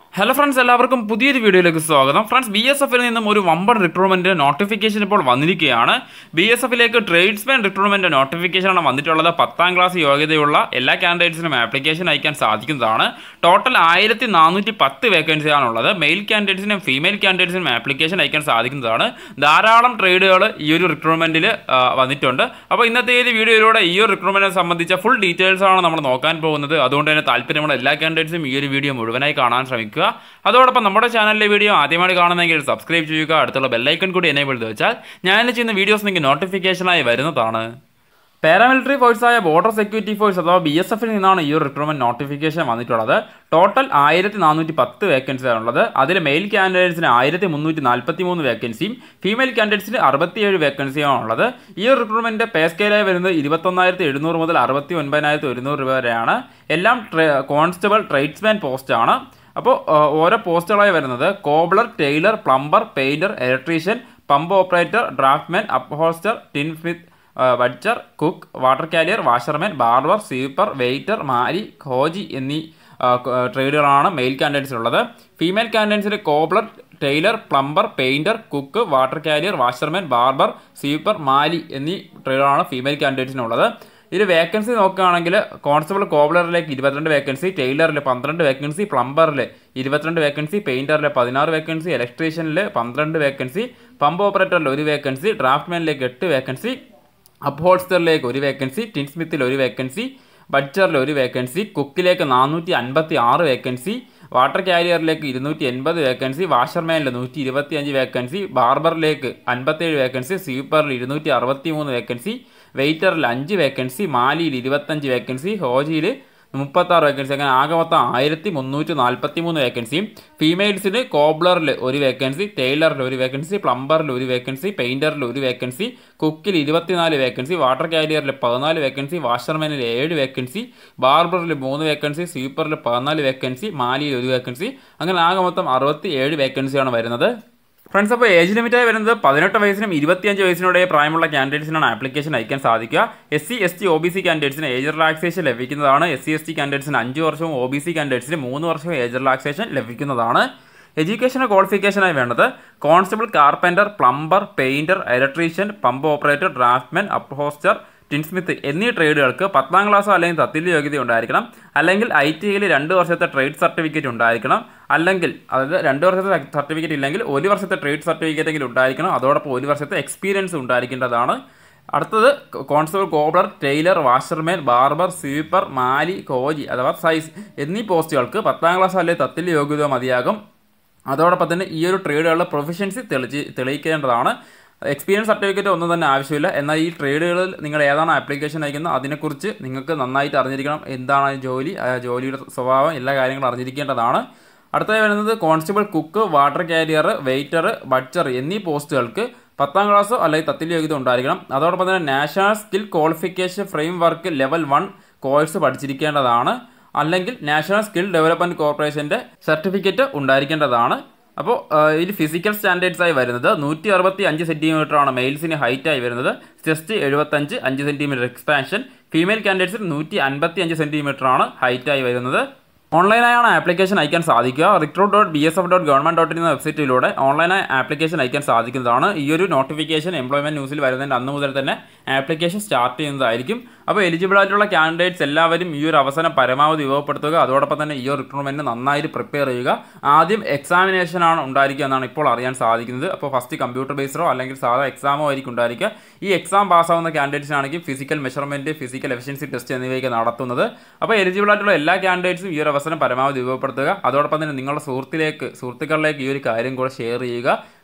hello friends എല്ലാവർക്കും പുതിയൊരു വീഡിയോയിലേക്ക് സ്വാഗതം ഫ്രണ്ട്സ് ബി എസ് എഫിൽ നിന്നും ഒരു വമ്പൻ റിക്രൂട്ട്മെന്റ് നോട്ടിഫിക്കേഷൻ ഇപ്പോൾ വന്നിരിക്കുകയാണ് ബി എസ് എഫിലേക്ക് ട്രേഡ്സ്മാൻ റിക്രൂട്ട്മെന്റ് നോട്ടിഫിക്കേഷനാണ് വന്നിട്ടുള്ളത് പത്താം ക്ലാസ് യോഗ്യതയുള്ള എല്ലാ കാൻഡിഡേറ്റ്സിനും ആപ്ലിക്കേഷൻ അയക്കാൻ സാധിക്കുന്നതാണ് ടോട്ടൽ ആയിരത്തി നാനൂറ്റി പത്ത് വേക്കൻസിയാണുള്ളത് മെയിൽ കാൻഡിഡേറ്റ്സിനും ഫീമെയിൽ കാൻഡിഡേറ്റ്സിനും ആപ്ലിക്കേഷൻ അയക്കാൻ സാധിക്കുന്നതാണ് ധാരാളം ട്രേഡുകൾ ഈ ഒരു റിക്രൂട്ട്മെന്റിൽ വന്നിട്ടുണ്ട് അപ്പോൾ ഇന്നത്തെ ഈ ഒരു വീഡിയോയിലൂടെ ഈ ഒരു റിക്രൂട്ട്മെന്റിനെ സംബന്ധിച്ച ഫുൾ ഡീറ്റെയിൽസ് ആണ് നമ്മൾ നോക്കാൻ പോകുന്നത് അതുകൊണ്ട് തന്നെ താല്പര്യമുള്ള എല്ലാ കാൻഡിഡേറ്റ്സും ഈ ഒരു വീഡിയോ മുഴുവനായി കാണാൻ ശ്രമിക്കുക അതോടൊപ്പം നമ്മുടെ ചാനലിലെ വീഡിയോ ആദ്യമായി കാണുന്നെങ്കിൽ സബ്സ്ക്രൈബ് ചെയ്യുക അടുത്തുള്ള ബെല്ലൈക്കൺ കൂടി എനേബിൾ ചെയ്ത് വെച്ചാൽ ഞാൻ ചെയ്യുന്ന വീഡിയോസ് നിങ്ങൾക്ക് നോട്ടിഫിക്കേഷനായി വരുന്നതാണ് പാരാമിലിറ്ററി ഫോഴ്സായ ബോർഡർ സെക്യൂരിറ്റി ഫോഴ്സ് അഥവാ ബി എസ് എഫിൽ നിന്നാണ് ഈ ഒരു റിക്രൂട്ട്മെന്റ് നോട്ടിഫിക്കേഷൻ വന്നിട്ടുള്ളത് ടോട്ടൽ ആയിരത്തി നാനൂറ്റി പത്ത് വേക്കൻസിയാണുള്ളത് അതിൽ മെയിൽ കാൻഡിഡേറ്റ്സിന് ആയിരത്തി മുന്നൂറ്റി നാൽപ്പത്തി മൂന്ന് വേക്കൻസിയും ഫീമെയിൽ കാൻഡിഡേറ്റ്സിന് അറുപത്തിയേഴ് വേക്കൻസിയാണുള്ളത് ഈ ഒരു റിക്രൂട്ട്മെന്റ് പേ സ്കെയിലായി വരുന്നത് ഇരുപത്തൊന്നായിരത്തി എഴുന്നൂറ് മുതൽ അറുപത്തി ഒൻപതിനായിരത്തി ഒരുന്നൂറ് രൂപ വരെയാണ് എല്ലാം കോൺസ്റ്റബിൾ ട്രേഡ്സ്മാൻ പോസ്റ്റാണ് അപ്പോൾ ഓരോ പോസ്റ്റുകളായി വരുന്നത് cobbler tailor plumber painter electrician pump operator draughtsman upholster tinsmith butcher cook water carrier washerman barber sweeper waiter മാരി ഖോജി എന്നീ ട്രേഡുകളാണ് മെയിൽ കാൻഡിഡേറ്റ്സിനുള്ളത് ഫീമെയിൽ കാൻഡിഡേറ്റ്സിൽ cobbler tailor plumber painter cook water carrier washerman barber sweeper mali എന്നീ ട്രേഡുകളാണ് female കാൻഡിഡേറ്റ്സിനുള്ളത് ഇതിൽ vacancy നോക്കുകയാണെങ്കിൽ constable കോബ്ലറിലേക്ക് ഇരുപത്തിരണ്ട് വേക്കൻസി ടൈലറിൽ പന്ത്രണ്ട് വേക്കൻസി പ്ലംബറിൽ ഇരുപത്തിരണ്ട് വേക്കൻസി പെയിന്ററിൽ പതിനാറ് വേക്കൻസി ഇലക്ട്രീഷ്യനിൽ പന്ത്രണ്ട് വേക്കൻസി പമ്പ് ഓപ്പറേറ്ററിൽ ഒരു വേക്കൻസി ഡ്രാഫ്റ്റ്മാനിലേക്ക് എട്ട് വേക്കൻസി അപ്ഹോൾസ്റ്ററിലേക്ക് ഒരു വേക്കൻസി ടിൻസ്മിത്തിൽ ഒരു വേക്കൻസി ബഡ്ചറിൽ ഒരു വേക്കൻസി കുക്കിലേക്ക് നാനൂറ്റി അൻപത്തി ആറ് വേക്കൻസി വാട്ടർ കാരിയറിലേക്ക് ഇരുന്നൂറ്റി എൺപത് വേക്കൻസി വാഷർമാനിൽ നൂറ്റി ഇരുപത്തി അഞ്ച് വേക്കൻസി ബാർബറിലേക്ക് അൻപത്തേഴ് വേക്കൻസി സ്വീപ്പറിൽ ഇരുന്നൂറ്റി അറുപത്തി മൂന്ന് വേക്കൻസി വെയിറ്ററിൽ അഞ്ച് വേക്കൻസി മാലിയിൽ ഇരുപത്തഞ്ച് വേക്കൻസി ഹോജിയിൽ മുപ്പത്താറ് വേക്കൻസി അങ്ങനെ ആകെ മൊത്തം ആയിരത്തി മുന്നൂറ്റി നാൽപ്പത്തി മൂന്ന് വേക്കൻസിയും ഫീമെയിൽസിന് കോബ്ലറിൽ ഒരു വേക്കൻസി ടൈലറിൽ ഒരു വേക്കൻസി പ്ലംബറിൽ ഒരു വേക്കൻസി പെയിന്ററിൽ ഒരു വേക്കൻസി കുക്കിൽ ഇരുപത്തിനാല് വേക്കൻസി വാട്ടർ കാരിയറിൽ പതിനാല് വേക്കൻസി വാഷർമാനിൽ ഏഴ് വേക്കൻസി ബാർബറിൽ മൂന്ന് വേക്കൻസി സ്വീപ്പറിൽ പതിനാല് വേക്കൻസി മാലിയിൽ ഒരു വേക്കൻസി അങ്ങനെ ആകെ മൊത്തം അറുപത്തി ഏഴ് വേക്കൻസിയാണ് വരുന്നത് ഫ്രണ്ട്സ് അപ്പോൾ ഏജ് ലിമിറ്റായി വരുന്നത് പതിനെട്ട് വയസ്സിനും ഇരുപത്തിയഞ്ച് വയസ്സിനുടെ പ്രായമുള്ള കാൻഡിഡേറ്റ്സിനാണ് ആപ്ലിക്കേഷൻ അയക്കാൻ സാധിക്കുക S C S T O B C കാൻഡിഡേറ്റ്സിന് ഏജ് റിലാക്സേഷൻ ലഭിക്കുന്നതാണ് എസ് സി എസ് ടി കാൻഡിഡേറ്റ്സിന് അഞ്ച് വർഷവും ഒ ബി സി കാൻഡിഡേറ്റ്സിന് മൂന്ന് വർഷവും ഏജ് റിലാക്സേഷൻ ലഭിക്കുന്നതാണ് എഡ്യൂക്കേഷൻ ക്വാളിഫിക്കേഷനായി വേണ്ടത് constable carpenter plumber painter electrician pump operator draughtsman upholster tinsmith എന്നീ ട്രേഡുകൾക്ക് പത്താം ക്ലാസ്സോ അല്ലെങ്കിൽ തത്തുല്യ യോഗ്യത ഉണ്ടായിരിക്കണം അല്ലെങ്കിൽ ഐ ടി ഐയിൽ രണ്ട് വർഷത്തെ ട്രേഡ് സർട്ടിഫിക്കറ്റ് ഉണ്ടായിരിക്കണം അല്ലെങ്കിൽ അതായത് രണ്ട് വർഷത്തെ സർട്ടിഫിക്കറ്റ് ഇല്ലെങ്കിൽ ഒരു വർഷത്തെ ട്രേഡ് സർട്ടിഫിക്കറ്റ് എങ്കിലും ഉണ്ടായിരിക്കണം അതോടൊപ്പം ഒരു വർഷത്തെ എക്സ്പീരിയൻസ് ഉണ്ടായിരിക്കേണ്ടതാണ് അടുത്തത് constable cobbler tailor washerman barber sweeper mali khoji അഥവാ സൈസ് എന്നീ പോസ്റ്റുകൾക്ക് പത്താം ക്ലാസ് അല്ലെങ്കിൽ തത്തുല്യ യോഗ്യത മതിയാകും അതോടൊപ്പം തന്നെ ഈ ഒരു ട്രേഡുകളുടെ പ്രൊഫഷൻസി തെളിച്ച് തെളിയിക്കേണ്ടതാണ് എക്സ്പീരിയൻസ് സർട്ടിഫിക്കറ്റ് ഒന്നും തന്നെ ആവശ്യമില്ല എന്നാൽ ഈ ട്രേഡുകളിൽ നിങ്ങൾ ഏതാണ് ആപ്ലിക്കേഷൻ അയക്കുന്നത് അതിനെക്കുറിച്ച് നിങ്ങൾക്ക് നന്നായിട്ട് അറിഞ്ഞിരിക്കണം എന്താണ് ജോലി ജോലിയുടെ സ്വഭാവം എല്ലാ കാര്യങ്ങളും അറിഞ്ഞിരിക്കേണ്ടതാണ് അടുത്തതായി വരുന്നത് constable cook water carrier waiter butcher എന്നീ പോസ്റ്റുകൾക്ക് പത്താം ക്ലാസ്സോ അല്ലെങ്കിൽ തത്തുല്യ യോഗ്യത ഉണ്ടായിരിക്കണം അതോടൊപ്പം തന്നെ national skill qualification framework level one course പഠിച്ചിരിക്കേണ്ടതാണ് അല്ലെങ്കിൽ നാഷണൽ സ്കിൽ ഡെവലപ്മെൻറ്റ് കോർപ്പറേഷൻ്റെ സർട്ടിഫിക്കറ്റ് ഉണ്ടായിരിക്കേണ്ടതാണ് അപ്പോൾ ഇതിൽ ഫിസിക്കൽ സ്റ്റാൻഡേർഡ്സ് ആയി വരുന്നത് നൂറ്റി അറുപത്തി അഞ്ച് സെൻറ്റിമീറ്റർ ആണ് മെയിൽസിന് ഹൈറ്റ് ആയി വരുന്നത് ചെസ്റ്റ് എഴുപത്തഞ്ച് അഞ്ച് സെൻറ്റിമീറ്റർ എക്സ്പാൻഷൻ ഫീമെയിൽ കാൻഡിഡേറ്റ്സിന് നൂറ്റി അൻപത്തി അഞ്ച് സെൻറ്റിമീറ്റർ ആണ് ഹൈറ്റ് ആയി വരുന്നത് ഓൺലൈനായാണ് ആപ്ലിക്കേഷൻ അയക്കാൻ സാധിക്കുക recruit dot B S F dot government dot in എന്ന വെബ്സൈറ്റിലൂടെ ഓൺലൈനായി ആപ്ലിക്കേഷൻ അയക്കാൻ സാധിക്കുന്നതാണ് ഈ ഒരു നോട്ടിഫിക്കേഷൻ എംപ്ലോയ്മെൻറ്റ് ന്യൂസിൽ വരുന്നതിൻ്റെ അന്ന് മുതൽ തന്നെ ആപ്ലിക്കേഷൻ സ്റ്റാർട്ട് ചെയ്യുന്നതായിരിക്കും അപ്പോൾ എലിജിബിൾ ആയിട്ടുള്ള കാൻഡിഡേറ്റ്സ് എല്ലാവരും ഈ ഒരു അവസരം പരമാവധി ഉപയോഗപ്പെടുത്തുക അതോടൊപ്പം തന്നെ ഈ ഒരു റിക്രൂട്ട്മെൻറ്റ് നന്നായിട്ട് പ്രിപ്പയർ ചെയ്യുക ആദ്യം എക്സാമിനേഷൻ ആണ് ഉണ്ടായിരിക്കുക എന്നാണ് ഇപ്പോൾ അറിയാൻ സാധിക്കുന്നത് അപ്പോൾ ഫസ്റ്റ് കമ്പ്യൂട്ടർ ബേസ്ഡോ അല്ലെങ്കിൽ സാധാ എക്സാമോ ആയിരിക്കും ഉണ്ടായിരിക്കുക ഈ എക്സാം പാസ്സാവുന്ന കാൻഡിഡേറ്റ്സിനാണെങ്കിൽ physical measurement physical efficiency test എന്നിവയൊക്കെ നടത്തുന്നത് അപ്പോൾ എലിജിബിൾ ആയിട്ടുള്ള എല്ലാ കാൻഡിഡേറ്റ്സും ഈ ഒരു അവസരം പരമാവധി ഉപയോഗപ്പെടുത്തുക അതോടൊപ്പം തന്നെ നിങ്ങളുടെ സുഹൃത്തിലേക്ക് സുഹൃത്തുക്കളിലേക്ക് ഈ ഒരു കാര്യം കൂടെ ഷെയർ ചെയ്യുക